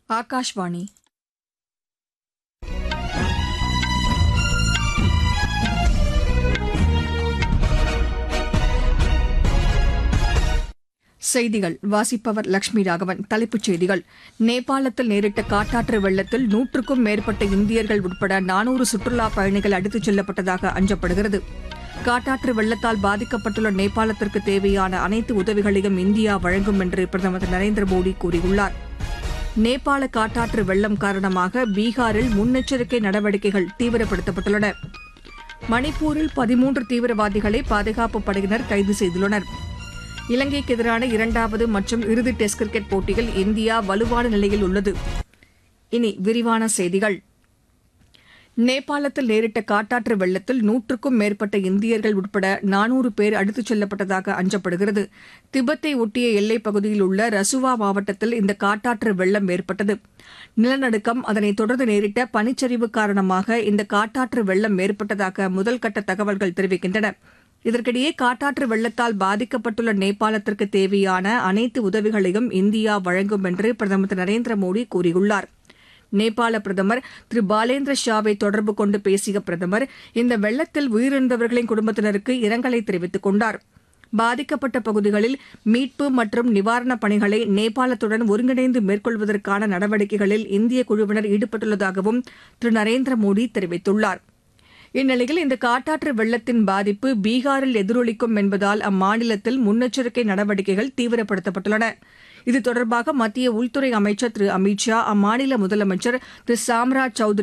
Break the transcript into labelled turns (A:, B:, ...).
A: ஆகாஷ்வாணி செய்திகள் வாசிப்பவர் லட்சுமி ராகவன் தலைப்புச் செய்திகள் நேபாளத்தில் நேரிட்ட காட்டாற்று வெள்ளத்தில் நூற்றுக்கும் மேற்பட்ட இந்தியர்கள் உட்பட நானூறு சுற்றுலாப் பயணிகள் அடித்துச் செல்லப்பட்டதாக அஞ்சப்படுகிறது காட்டாற்று வெள்ளத்தால் பாதிக்கப்பட்டுள்ள நேபாளத்திற்கு தேவையான அனைத்து உதவிகளையும் இந்தியா வழங்கும் என்று பிரதமர் திரு நரேந்திர மோடி கூறியுள்ளார் நேபாள காட்டாற்று வெள்ளம் காரணமாக பீகாரில் முன்னெச்சரிக்கை நடவடிக்கைகள் தீவிரப்படுத்தப்பட்டுள்ளன மணிப்பூரில் பதிமூன்று தீவிரவாதிகளை பாதுகாப்பு படையினர் கைது செய்துள்ளனர் இலங்கைக்கு எதிரான இரண்டாவது மற்றும் இறுதி டெஸ்ட் கிரிக்கெட் போட்டியில் இந்தியா வலுவான நிலையில் உள்ளது இனி விரிவான செய்திகள் நேபாளத்தில் நேரிட்ட காட்டாற்று வெள்ளத்தில் நூற்றுக்கும் மேற்பட்ட இந்தியர்கள் உட்பட நானூறு பேர் அடித்துச் செல்லப்பட்டதாக அஞ்சப்படுகிறது திபெத்தை ஒட்டிய எல்லைப் பகுதியில் உள்ள ரசுவா மாவட்டத்தில் இந்த காட்டாற்று வெள்ளம் ஏற்பட்டது நிலநடுக்கம் அதனைத் தொடர்ந்து நேரிட்ட பனிச்சரிவு காரணமாக இந்த காட்டாற்று வெள்ளம் ஏற்பட்டதாக முதல்கட்ட தகவல்கள் தெரிவிக்கின்றன இதற்கிடையே காட்டாற்று வெள்ளத்தால் பாதிக்கப்பட்டுள்ள நேபாளத்திற்கு தேவையான அனைத்து உதவிகளையும் இந்தியா வழங்கும் என்று பிரதமர் திரு நரேந்திர மோடி கூறியுள்ளார் நேபாள பிரதமர் திரு பாலேந்திர ஷாவை தொடர்பு கொண்டு பேசிய பிரதமர் இந்த வெள்ளத்தில் உயிரிழந்தவர்களின் குடும்பத்தினருக்கு இரங்கலை தெரிவித்துக் கொண்டார் பாதிக்கப்பட்ட பகுதிகளில் மீட்பு மற்றும் நிவாரணப் பணிகளை நேபாளத்துடன் ஒருங்கிணைந்து மேற்கொள்வதற்கான நடவடிக்கைகளில் இந்திய குழுவினர் ஈடுபட்டுள்ளதாகவும் திரு நரேந்திர மோடி தெரிவித்துள்ளார் இந்நிலையில் இந்த காட்டாற்று வெள்ளத்தின் பாதிப்பு பீகாரில் எதிரொலிக்கும் என்பதால் அம்மாநிலத்தில் முன்னெச்சரிக்கை நடவடிக்கைகள் தீவிரப்படுத்தப்பட்டுள்ளன இது தொடர்பாக மத்திய உள்துறை அமைச்சர் திரு அமித் ஷா அம்மாநில முதலமைச்சர் திரு சாம்ராஜ் சௌத்ரி